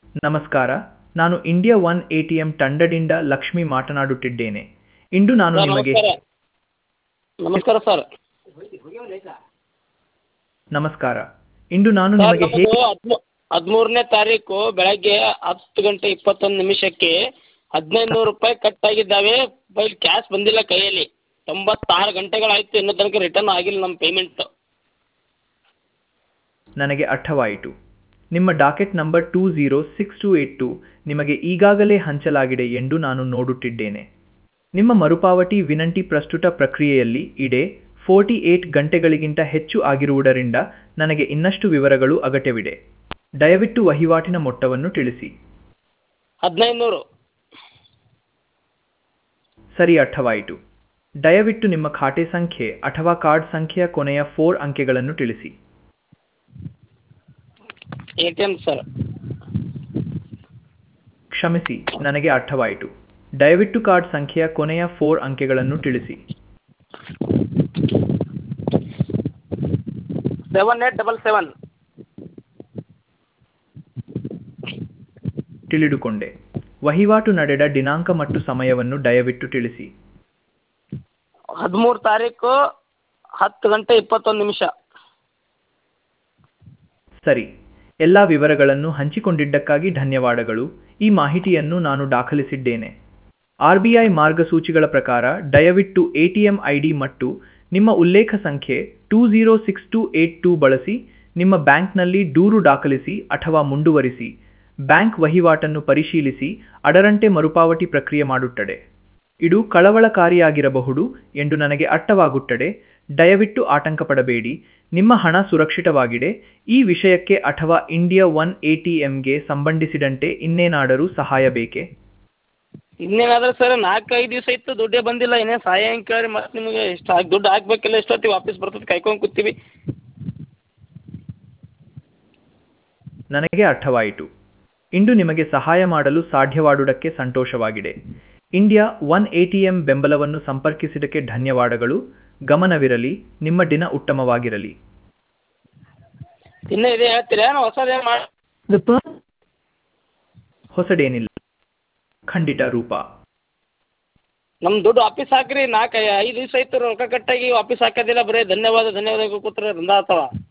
ನಮಸ್ಕಾರ ನಾನು India one A T M ತಂಡದಿಂದ ಲಕ್ಷ್ಮಿ ಮಾತನಾಡುತ್ತಿದ್ದೇನೆ ಇಂದು ನಾನು ಸರ್ ನಿಮಗೆ ನಮಸ್ಕಾರ ನಮಸ್ಕಾರ ಸರ್ ನಮಸ್ಕಾರ ಇಂದು ನಾನು ಸರ್ ನಿಮಗೆ ಹೇಗೆ ನಮ್ಮದು ಹದಿಮೂ ಹದಿಮೂರನೇ ತಾರೀಕು ಬೆಳಗ್ಗೆ ಹತ್ತು ಗಂಟೆ ಇಪ್ಪತ್ತೊಂದು ನಿಮಿಷಕ್ಕೆ ಹದಿನೈದು ನೂರು ರೂಪಾಯಿ ಕಟ್ ಆಗಿದ್ದಾವೆ ಬೈ ಕ್ಯಾಶ್ ಬಂದಿಲ್ಲ ಕೈಯಲ್ಲಿ ತೊಂಬತ್ತಾರು ಗಂಟೆಗಳಾಯಿತು ಇನ್ನೂ ತನಕ ರಿಟರ್ನ್ ಆಗಿಲ್ಲ ನಮ್ಮ ಪೇಮೆಂಟು ನನಗೆ ಅರ್ಥವಾಯಿತು ನಿಮ್ಮ docket number two zero six two eight two ನಿಮಗೆ ಈಗಾಗಲೇ ಹಂಚಲಾಗಿದೆ ಎಂದು ನಾನು ನೋಡುತ್ತಿದ್ದೇನೆ ನಿಮ್ಮ ಮರುಪಾವತಿ ವಿನಂತಿ ಪ್ರಸ್ತುತ ಪ್ರಕ್ರಿಯೆಯಲ್ಲಿ ಇದೆ ಫೋರ್ಟಿ ಏಟ್ ಗಂಟೆಗಳಿಗಿಂತ ಹೆಚ್ಚು ಆಗಿರುವುದರಿಂದ ನನಗೆ ಇನ್ನಷ್ಟು ವಿವರಗಳು ಅಗತ್ಯವಿದೆ ದಯವಿಟ್ಟು ವಹಿವಾಟಿನ ಮೊತ್ತವನ್ನು ತಿಳಿಸಿ ಹದಿನೈದು ನೂರು ಸರಿ ಅರ್ಥವಾಯಿತು ದಯವಿಟ್ಟು ನಿಮ್ಮ ಖಾತೆ ಸಂಖ್ಯೆ ಅಥವಾ ಕಾರ್ಡ್ ಸಂಖ್ಯೆಯ ಕೊನೆಯ ಫೋರ್ ಅಂಕೆಗಳನ್ನು ತಿಳಿಸಿ ಎ ಟಿ ಎಮ್ ಸರ್ ಕ್ಷಮಿಸಿ ನನಗೆ ಅರ್ಥವಾಯಿತು ದಯವಿಟ್ಟು ಕಾರ್ಡ್ ಸಂಖ್ಯೆಯ ಕೊನೆಯ ಫೋರ್ ಅಂಕೆಗಳನ್ನು ತಿಳಿಸಿ ಸೆವೆನ್ ಏಟ್ ಡಬಲ್ ಸೆವೆನ್ ತಿಳಿದುಕೊಂಡೆ ವಹಿವಾಟು ನಡೆದ ದಿನಾಂಕ ಮತ್ತು ಸಮಯವನ್ನು ದಯವಿಟ್ಟು ತಿಳಿಸಿ ಹದಿಮೂರು ತಾರೀಕು ಹತ್ತು ಗಂಟೆ ಇಪ್ಪತ್ತೊಂದು ನಿಮಿಷ ಸರಿ ಎಲ್ಲ ವಿವರಗಳನ್ನು ಹಂಚಿಕೊಂಡಿದ್ದಕ್ಕಾಗಿ ಧನ್ಯವಾದಗಳು ಈ ಮಾಹಿತಿಯನ್ನು ನಾನು ದಾಖಲಿಸಿದ್ದೇನೆ ಆರ್ ಬಿ ಐ ಮಾರ್ಗಸೂಚಿಗಳ ಪ್ರಕಾರ ದಯವಿಟ್ಟು A T M I D ಮತ್ತು ನಿಮ್ಮ ಉಲ್ಲೇಖ ಸಂಖ್ಯೆ two zero six two eight two ಬಳಸಿ ನಿಮ್ಮ ಬ್ಯಾಂಕ್ನಲ್ಲಿ ದೂರು ದಾಖಲಿಸಿ ಅಥವಾ ಮುಂದುವರಿಸಿ ಬ್ಯಾಂಕ್ ವಹಿವಾಟನ್ನು ಪರಿಶೀಲಿಸಿ ಅದರಂತೆ ಮರುಪಾವತಿ ಪ್ರಕ್ರಿಯೆ ಮಾಡುತ್ತದೆ ಇದು ಕಳವಳಕಾರಿಯಾಗಿರಬಹುದು ಎಂದು ನನಗೆ ಅರ್ಥವಾಗುತ್ತದೆ ದಯವಿಟ್ಟು ಆತಂಕ ಪಡಬೇಡಿ ನಿಮ್ಮ ಹಣ ಸುರಕ್ಷಿತವಾಗಿದೆ ಈ ವಿಷಯಕ್ಕೆ ಅಥವಾ ಇಂಡಿಯಾ ಒನ್ ಎ ಟಿ ಎಂಗೆ ಸಂಬಂಧಿಸಿದಂತೆ ಇನ್ನೇನಾದರೂ ಸಹಾಯ ಬೇಕೇ ಇನ್ನೇನಾದ್ರೆ ಸರ್ ನಾಲ್ಕೈದು ದಿವಸ ಇತ್ತು ದುಡ್ಡೇ ಬಂದಿಲ್ಲ ಇನ್ನೇನು ಸಹಾಯ ಹೆಂಗೆ ಕೇಳಿ ಮತ್ತೆ ನಿಮಗೆ ಎಷ್ಟು ಹಾಕಿ ದುಡ್ಡು ಹಾಕ್ಬೇಕಿಲ್ಲ ಎಷ್ಟೊತ್ತಿಗೆ ವಾಪಸ್ ಬರ್ತದೆ ಕಾಯ್ಕೊಂಡು ಕೂತೀವಿ ನನಗೆ ಅರ್ಥವಾಯಿತು ಇಂದು ನಿಮಗೆ ಸಹಾಯ ಮಾಡಲು ಸಾಧ್ಯವಾದುದಕ್ಕೆ ಸಂತೋಷವಾಗಿದೆ India one A T M ಬೆಂಬಲವನ್ನು ಸಂಪರ್ಕಿಸಿದ್ದಕ್ಕೆ ಧನ್ಯವಾದಗಳು ಗಮನವಿರಲಿ ನಿಮ್ಮ ದಿನ ಉತ್ತಮವಾಗಿರಲಿ ಇನ್ನೂ ಇದೆ ಹೇಳ್ತೀರಾ ನಾವು ಹೊಸದೇನು ಮಾಡಿ ಹೊಸಡೇನಿಲ್ಲ ಖಂಡಿತ ರೂಪ ನಮ್ಮ ದುಡ್ಡು ವಾಪಸ್ ಹಾಕ್ರಿ ನಾಲ್ಕು ಐದು ದಿವಸ ಆಯ್ತು ರೊಕ್ಕ ಕಟ್ಟಾಗಿ ವಾಪಸ್ ಹಾಕೋದಿಲ್ಲ ಬರೀ ಧನ್ಯವಾದ ಧನ್ಯವಾದ ಕೂತ್ರೆ ದಂಧ ಆಗ್ತಾವ